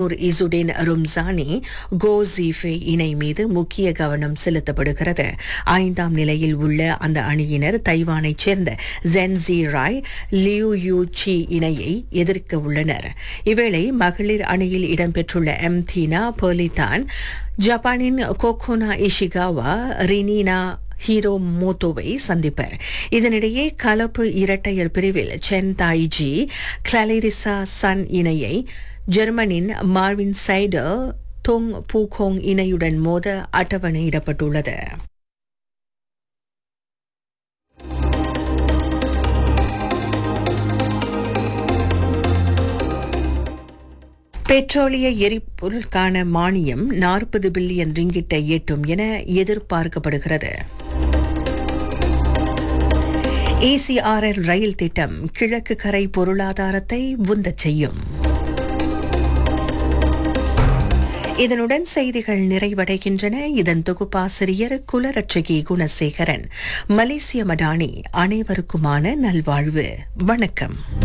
நூர் இசுடின் ரும்சானி கோ ஜீஃபே இணை மீது முக்கிய கவனம் செலுத்தப்படுகிறது ஐந்தாம் நிலையில் உள்ள அந்த அணியினர் தைவானைச் சேர்ந்த ஜென்ஜி ராய் லியூ யூ சி இணையை எதிர்க்க உள்ளனர் இவேளை மகளிர் அணியில் இடம்பெற்றுள்ள எம் தீனா பெர்லிதான் ஜப்பானின் கோகோனா இஷிகாவா ரினினா ஹீரோ மோட்டோவை சந்திப்பர் இதனிடையே கலப்பு இரட்டையர் பிரிவில் சென் தாய்ஜி கிளரிசா சன் இணையை ஜெர்மனின் மார்வின் சைடர் தொங் பூகோங் இணையுடன் மோத அட்டவணையிடப்பட்டுள்ளது பெட்ரோலிய எரிபொருளுக்கான மானியம் நாற்பது பில்லியன் ரிங்கிட்டை எட்டும் என எதிர்பார்க்கப்படுகிறது ஏசிஆர்எல் ரயில் திட்டம் கிழக்கு கரை பொருளாதாரத்தை உந்தச் செய்யும் இதனுடன் செய்திகள் நிறைவடைகின்றன இதன் தொகுப்பாசிரியர் குலரட்சகி குணசேகரன் மலேசிய மடானி அனைவருக்குமான நல்வாழ்வு வணக்கம்